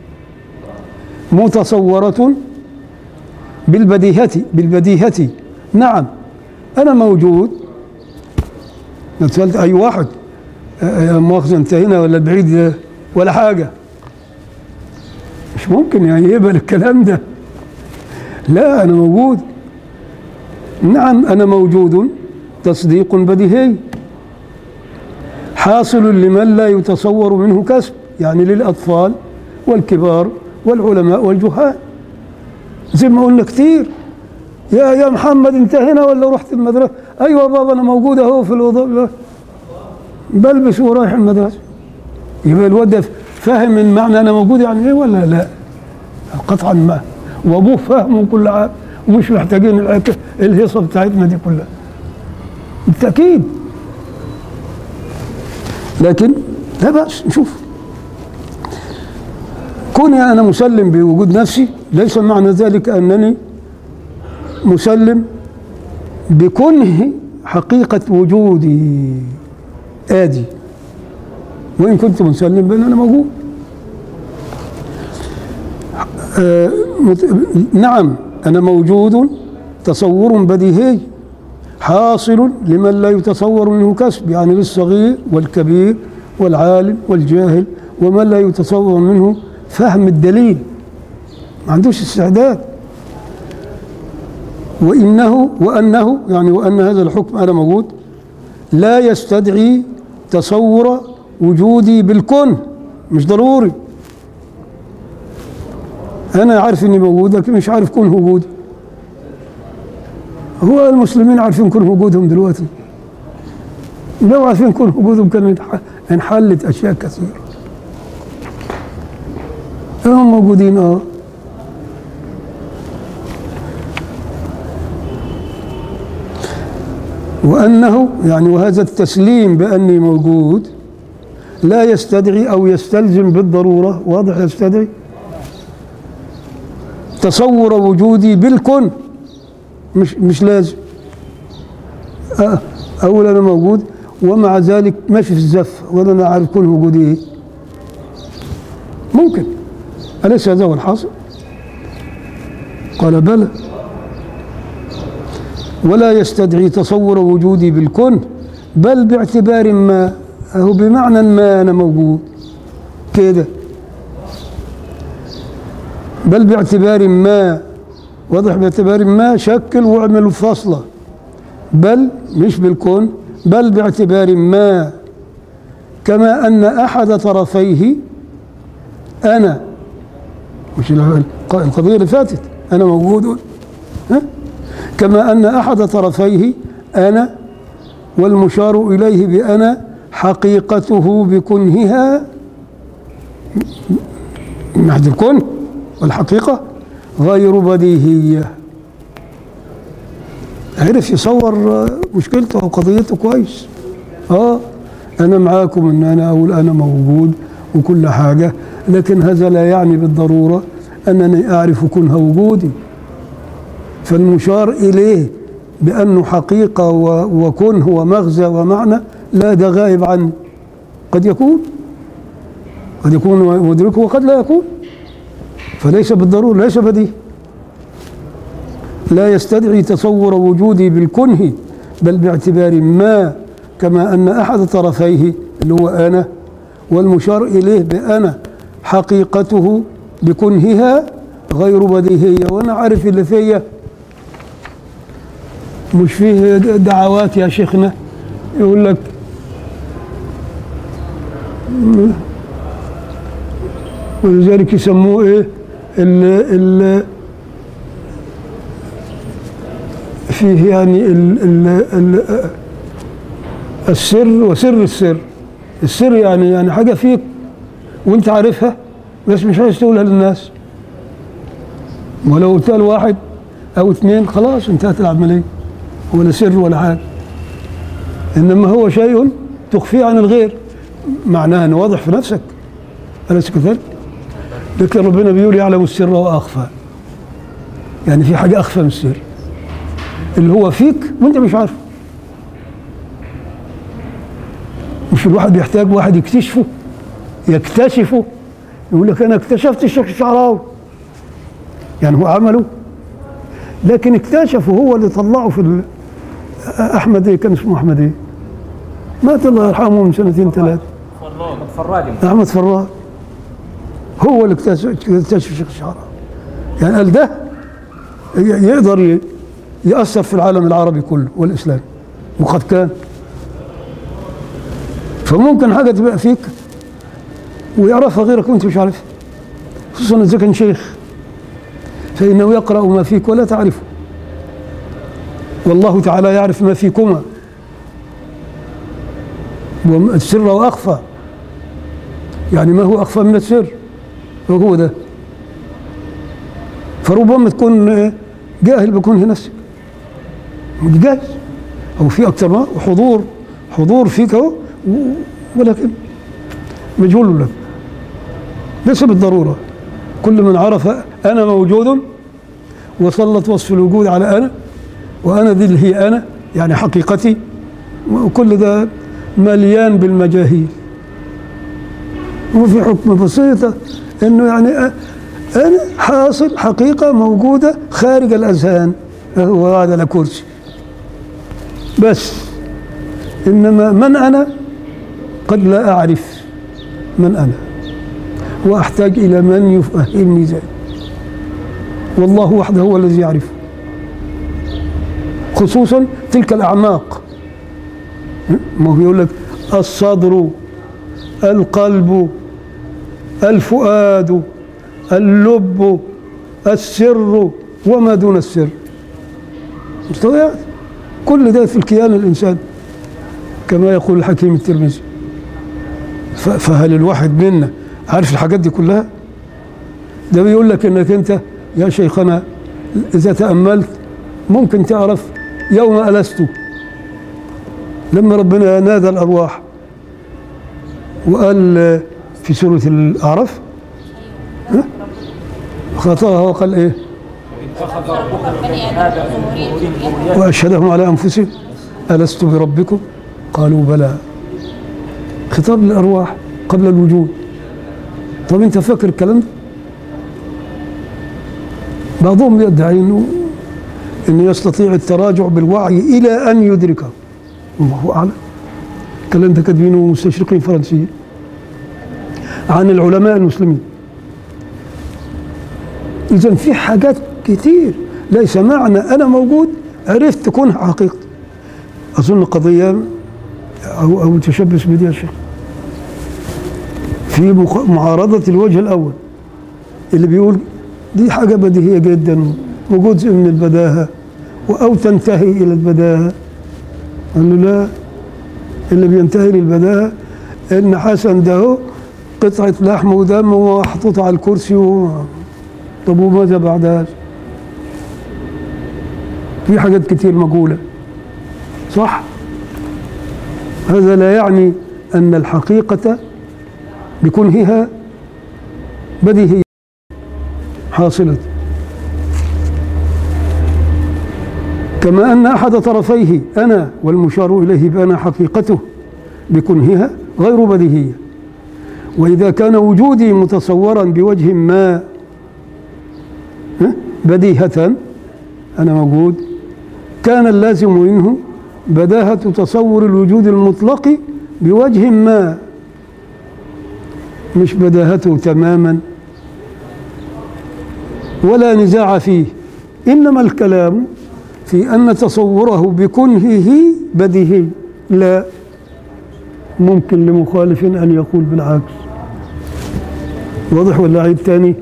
متصورة بالبديهة بالبديهة نعم أنا موجود لو سألت أي واحد آه، يا مؤاخذة أنت هنا ولا بعيد آه، ولا حاجة مش ممكن يعني يقبل الكلام ده لا أنا موجود نعم أنا موجود تصديق بديهي حاصل لمن لا يتصور منه كسب يعني للأطفال والكبار والعلماء والجهال زي ما قلنا كتير يا يا محمد انت هنا ولا رحت المدرسة ايوه بابا انا موجود اهو في الوضوء بلبس ورايح المدرسة يبقى الواد ده فاهم من معنى انا موجود يعني ايه ولا لا قطعا ما وابوه فاهمه كل عام ومش محتاجين العك- الهيصه بتاعتنا دي كلها بالتاكيد لكن لا باس نشوف كوني انا مسلم بوجود نفسي ليس معنى ذلك انني مسلم بكنه حقيقه وجودي آدي وإن كنت مسلم بأن أنا موجود آه، مت- نعم أنا موجود تصور بديهي حاصل لمن لا يتصور منه كسب يعني للصغير والكبير والعالم والجاهل ومن لا يتصور منه فهم الدليل ما عندوش استعداد وإنه وأنه يعني وأن هذا الحكم أنا موجود لا يستدعي تصور وجودي بالكون مش ضروري أنا عارف إني موجود لكن مش عارف كون وجودي هو المسلمين عارفين كون وجودهم دلوقتي لو عارفين كون وجودهم كان انح- انحلت أشياء كثيرة هم موجودين اه وأنه يعني وهذا التسليم بأني موجود لا يستدعي أو يستلزم بالضرورة واضح يستدعي تصور وجودي بالكون مش مش لازم أه، أقول أنا موجود ومع ذلك ماشي في الزف ولا أنا عارف كون وجودي إيه ممكن أليس هذا هو الحاصل؟ قال بلى ولا يستدعي تصور وجودي بالكون بل باعتبار ما أهو بمعنى ما أنا موجود كده بل باعتبار ما واضح باعتبار ما شكل واعمل فاصلة بل مش بالكون بل باعتبار ما كما أن أحد طرفيه أنا مش الق- القضية اللي فاتت أنا موجود ها؟ كما أن أحد طرفيه أنا والمشار إليه بأنا حقيقته بكنهها من عهد الكون والحقيقة غير بديهية عرف يصور آه، مشكلته وقضيته كويس اه انا معاكم ان انا اقول انا موجود وكل حاجة لكن هذا لا يعني بالضرورة انني اعرف كنه وجودي فالمشار اليه بانه حقيقة و- وكنه ومغزى ومعنى لا ده غائب عني قد يكون قد يكون مدركه وقد لا يكون فليس بالضرورة ليس بديهي لا يستدعي تصور وجودي بالكنه بل باعتبار ما كما أن أحد طرفيه اللي هو أنا والمشار إليه بأنا حقيقته بكنهها غير بديهية وأنا عارف اللي فيا مش فيه دعوات يا شيخنا يقول لك ولذلك يسموه ايه ال ال فيه يعني ال ال ال السر وسر السر السر يعني يعني حاجه فيك وانت عارفها بس مش عايز تقولها للناس ولو قلتها لواحد او اثنين خلاص انتهت العمليه ولا سر ولا حاجه انما هو شيء تخفيه عن الغير معناه انه واضح في نفسك أليس كذلك؟ لكن ربنا بيقول يعلم السر واخفى يعني في حاجه اخفى من السر اللي هو فيك وانت مش عارفه مش الواحد يحتاج واحد يكتشفه يكتشفه يقول لك انا اكتشفت الشيخ الشعراوي يعني هو عمله لكن اكتشفه هو اللي طلعه في ال- احمد ايه كان اسمه احمد ايه مات الله يرحمه من سنتين ثلاثه فراج احمد فراج هو اللي اكتشف اكتشف الشيخ الشعراوي يعني قال ده ي- يقدر ي- يأثر في العالم العربي كله والإسلام وقد كان فممكن حاجة تبقى فيك ويعرفها غيرك وانت مش عارفها خصوصا إذا كان شيخ فإنه يقرأ ما فيك ولا تعرفه والله تعالى يعرف ما فيكما والسر وأخفى يعني ما هو أخفى من السر وهو ده فربما تكون جاهل بكونه نفسك مش جاهز أو في أكثر ما حضور حضور فيك أهو و- ولكن مجهول لك ليس بالضرورة كل من عرف أنا موجود وسلط وصف الوجود على أنا وأنا دي اللي هي أنا يعني حقيقتي وكل ده مليان بالمجاهيل وفي حكم بسيطة انه يعني أ- أنا حاصل حقيقة موجودة خارج الأذهان هو هذا الكرسي بس إنما من أنا قد لا أعرف من أنا وأحتاج إلى من يفهمني ذلك والله وحده هو الذي يعرف خصوصا تلك الأعماق ما هو يقول لك الصدر القلب الفؤاد اللب السر وما دون السر مستويات كل ده في الكيان الإنساني كما يقول الحكيم الترمذي ف- فهل الواحد منا عارف الحاجات دي كلها ده بيقول لك انك انت يا شيخنا اذا تاملت ممكن تعرف يوم الست لما ربنا نادى الارواح وقال في سوره الاعراف ها؟ خطاها وقال ايه اتخذ ربك من آدم من ظهورهم ذريته واشهدهم على انفسهم الست بربكم قالوا بلى خطاب للارواح قبل الوجود طب انت فاكر الكلام ده بعضهم يدعي انه انه يستطيع التراجع بالوعي الى ان يدركه الله اعلم الكلام ده كاتبينه مستشرقين فرنسيين عن العلماء المسلمين اذا في حاجات كتير ليس معنى انا موجود عرفت كونها حقيقه اظن قضيه او او تشبث بدي يا شيخ في مخ- معارضه الوجه الاول اللي بيقول دي حاجه بديهيه جدا وجزء من البداهه او تنتهي الى البداهه قال له لا اللي بينتهي للبداهه ان حسن ده هو قطعه لحم ودم ومحطوط على الكرسي و... طب وماذا بعد هذا؟ في حاجات كتير مقولة صح هذا لا يعني أن الحقيقة بكنهها بديهية حاصلة كما أن أحد طرفيه أنا والمشار إليه بأن حقيقته بكنهها غير بديهية وإذا كان وجودي متصورا بوجه ما ها؟ بديهة أنا موجود كان اللازم منه بداهة تصور الوجود المطلق بوجه ما مش بداهته تماما ولا نزاع فيه إنما الكلام في أن تصوره بكنهه بديهي لا ممكن لمخالف أن يقول بالعكس واضح ولا عيد تاني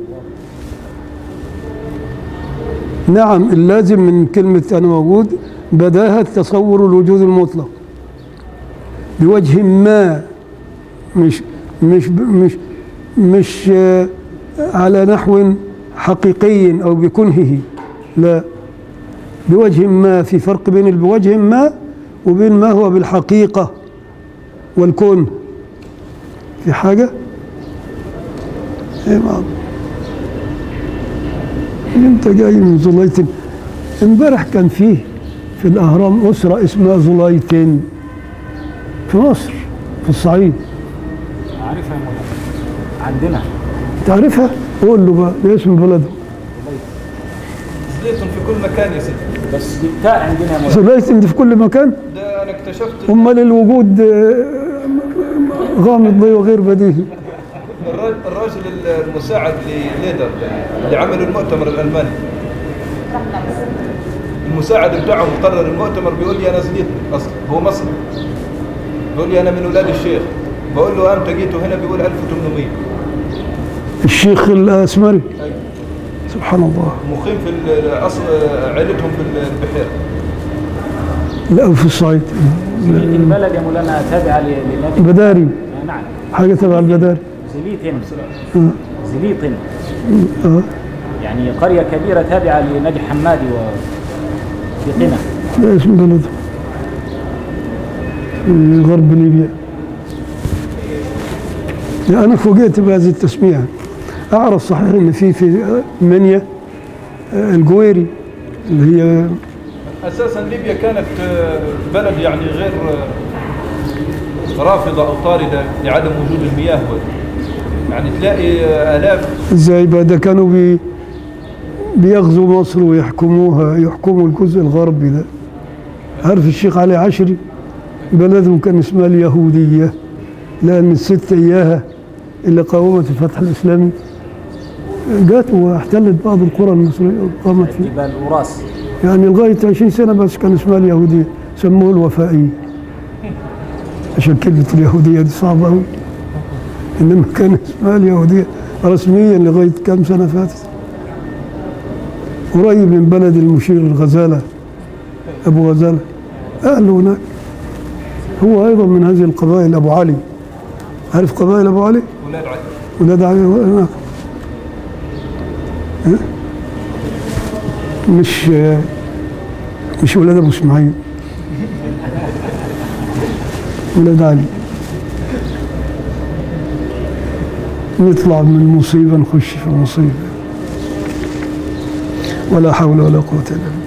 نعم اللازم من كلمة أنا موجود بداهة تصور الوجود المطلق بوجه ما مش مش مش مش آه، على نحو حقيقي أو بكنهه لا بوجه ما في فرق بين بوجه ما وبين ما هو بالحقيقة والكون في حاجة إيه ما انت جاي من زليتن امبارح كان فيه في الاهرام اسره اسمها زليتن في مصر في الصعيد عارفها يا مولانا عندنا تعرفها قول له بقى ده اسم بلده زليتهم في كل مكان يا سيدي بس دي بتاع عندنا يا مولانا زليتن دي في كل مكان ده انا اكتشفت امال الوجود آه، غامض ليه وغير بديهي الراجل, الراجل المساعد لليدر اللي عمل المؤتمر الالماني المساعد بتاعه مقرر المؤتمر بيقول لي انا زليت اصلا هو مصري بيقول لي انا من اولاد الشيخ بقول له امتى جيتوا هنا بيقول 1800 الشيخ الاسمري سبحان الله مقيم في ال- اصل عيلتهم في البحيره لا في الصعيد زليت البلد يا مولانا تابعة ل- لنادي بداري آه، نعم حاجه تبع البداري زليت آه. زليط آه. يعني قرية كبيرة تابعة لنادي حمادي و في قنا ده اسم بلده في غرب ليبيا لا، أنا فوجئت بهذه التسمية أعرف صحيح إن في في منيا آه، الجويري اللي هي اساسا ليبيا كانت آه، بلد يعني غير آه، رافضة أو طاردة لعدم وجود المياه يعني تلاقي آلاف ازاي بقى ده كانوا بي بيغزوا مصر ويحكموها يحكموا الجزء الغربي ده عارف الشيخ علي عشري بلدهم كان اسمها اليهودية لأن الست إياها اللي قاومت الفتح الإسلامي جت واحتلت بعض القرى المصرية وقامت فيه جبال أوراس يعني لغاية 20 سنة بس كان اسمها اليهودية سموه الوفائية عشان كلمة اليهودية دي صعبة أوي إنما كان اسمها اليهودية رسميا لغاية كام سنة فاتت قريب من بلد المشير الغزالة أبو غزالة أهله هناك هو أيضا من هذه القبائل أبو علي عارف قبائل أبو علي؟ ولاد عدن ولاد علي هناك ها؟ مش مش ولاد ابو اسماعيل ولاد علي نطلع من مصيبه نخش في مصيبه ولا حول ولا قوه الا بالله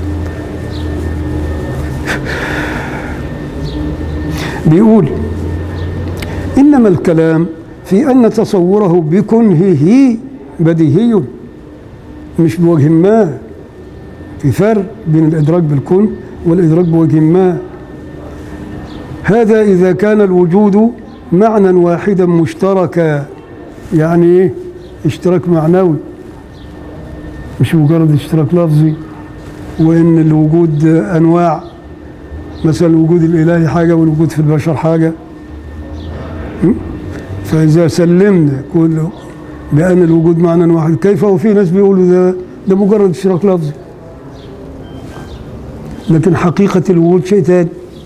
بيقول انما الكلام في ان تصوره بكنهه بديهي مش بوجه ما في فرق بين الإدراك بالكون والإدراك بوجه ما هذا إذا كان الوجود معنى واحدا مشتركا يعني إيه؟ اشتراك معنوي مش مجرد اشتراك لفظي وإن الوجود أنواع مثلا الوجود الإلهي حاجة والوجود في البشر حاجة م? فإذا سلمنا كل بأن الوجود معنى واحد كيف وفي ناس بيقولوا ده ده مجرد اشتراك لفظي لكن حقيقة الوجود شيء ثاني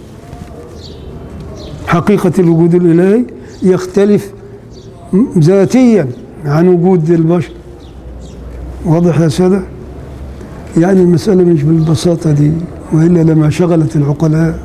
حقيقة الوجود الإلهي يختلف م- ذاتيا عن وجود البشر واضح يا سادة يعني المسألة مش بالبساطة دي وإلا لما شغلت العقلاء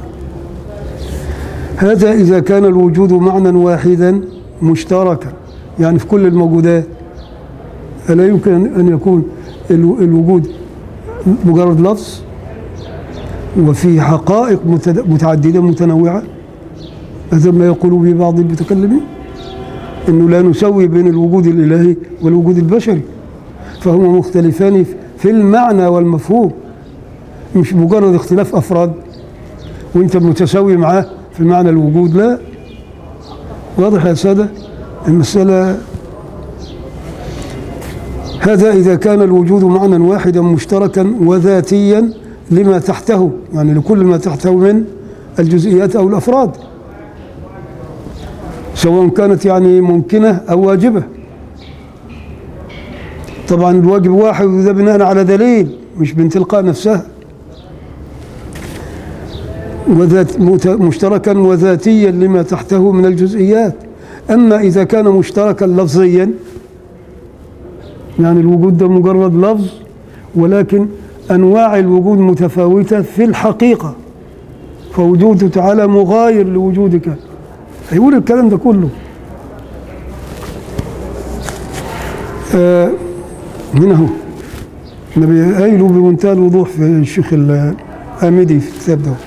هذا إذا كان الوجود معنى واحدا مشتركا يعني في كل الموجودات ألا يمكن أن يكون الو- الوجود مجرد لفظ وفي حقائق متد- متعددة متنوعة هذا ما يقول به بعض المتكلمين أنه لا نسوي بين الوجود الإلهي والوجود البشري فهما مختلفان في المعنى والمفهوم مش مجرد اختلاف أفراد وانت متساوي معاه في معنى الوجود لا واضح يا سادة المسألة هذا إذا كان الوجود معنى واحدا مشتركا وذاتيا لما تحته يعني لكل ما تحته من الجزئيات أو الأفراد سواء كانت يعني ممكنة أو واجبة طبعا الواجب واحد وده بناء على دليل مش من تلقاء نفسها وذات مت- مشتركا وذاتيا لما تحته من الجزئيات أما إذا كان مشتركا لفظيا يعني الوجود ده مجرد لفظ ولكن أنواع الوجود متفاوتة في الحقيقة فوجوده تعالى مغاير لوجودك هيقول الكلام ده كله آه هنا هو النبي قايله بمنتهى الوضوح في الشيخ الآمدي في الكتاب ده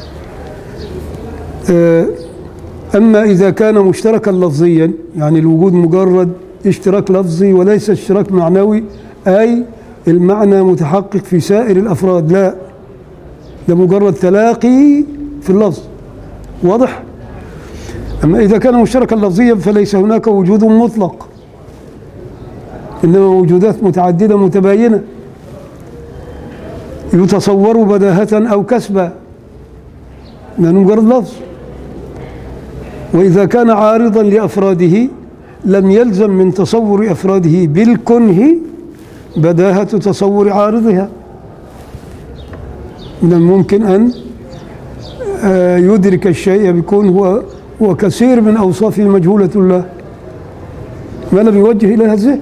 آه أما إذا كان مشتركا لفظيا يعني الوجود مجرد اشتراك لفظي وليس اشتراك معنوي أي المعنى متحقق في سائر الأفراد لا ده مجرد تلاقي في اللفظ واضح؟ أما إذا كان مشتركا لفظيا فليس هناك وجود مطلق إنما وجودات متعددة متباينة يتصور بداهة أو كسبا لأنه مجرد لفظ وإذا كان عارضا لأفراده لم يلزم من تصور أفراده بالكنه بداهة تصور عارضها من الممكن أن آه، يدرك الشيء بكون هو هو كثير من أوصافه مجهولة له ما لم يوجه إليها الذهن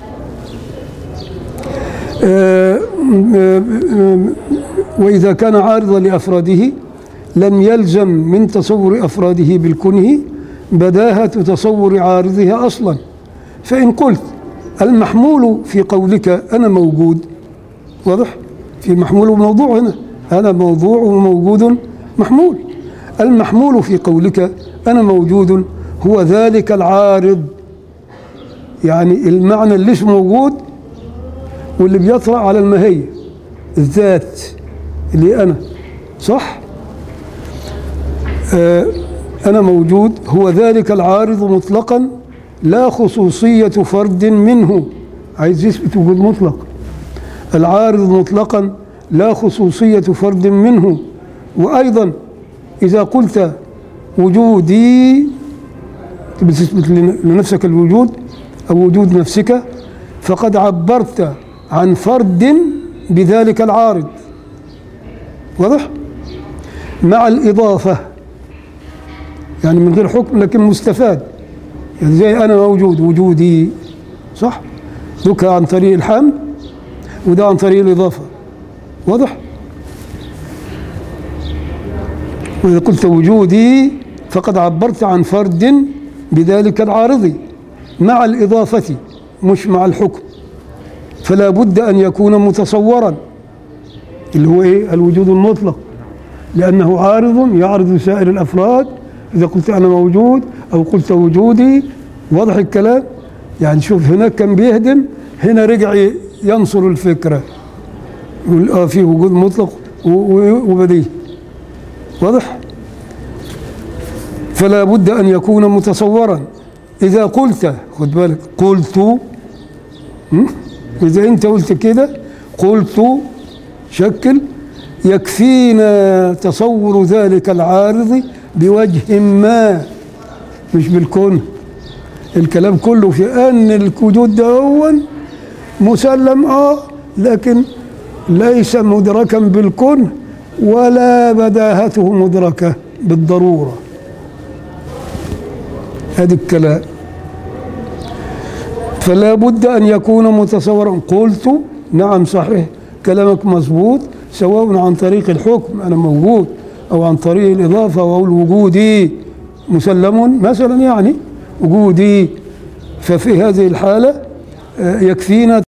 آه، آه، آه، وإذا كان عارضا لأفراده لم يلزم من تصور أفراده بالكنه بداهة تصور عارضها أصلا فإن قلت المحمول في قولك أنا موجود واضح في محمول وموضوع هنا أنا موضوع وموجود محمول المحمول في قولك أنا موجود هو ذلك العارض يعني المعنى اللي اسمه موجود واللي بيطرأ على الماهية الذات اللي أنا صح؟ آه أنا موجود هو ذلك العارض مطلقا لا خصوصية فرد منه عايز يثبت وجود مطلق العارض مطلقا لا خصوصية فرد منه وأيضا إذا قلت وجودي بتثبت لنفسك الوجود أو وجود نفسك فقد عبرت عن فرد بذلك العارض واضح؟ مع الإضافة يعني من غير حكم لكن مستفاد يعني زي أنا موجود وجودي صح؟ ذكر عن طريق الحمد وده عن طريق الإضافة واضح؟ وإذا قلت وجودي فقد عبرت عن فرد بذلك العارض مع الإضافة مش مع الحكم فلا بد أن يكون متصورا اللي هو إيه الوجود المطلق لأنه عارض يعرض سائر الأفراد إذا قلت أنا موجود أو قلت وجودي واضح الكلام يعني شوف هناك كان بيهدم هنا رجع ينصر الفكرة يقول آه في وجود مطلق و- و- وبديهي واضح فلا بد أن يكون متصورا إذا قلت خد بالك قلت م? إذا أنت قلت كده قلت شكل يكفينا تصور ذلك العارض بوجه ما مش بالكون الكلام كله في أن الوجود ده هو مسلم آه لكن ليس مدركا بالكون ولا بداهته مدركة بالضرورة هذا الكلام فلا بد أن يكون متصورا قلت نعم صحيح كلامك مظبوط سواء عن طريق الحكم أنا موجود أو عن طريق الإضافة أو الوجودي مسلم مثلا يعني وجودي ففي هذه الحالة آه، يكفينا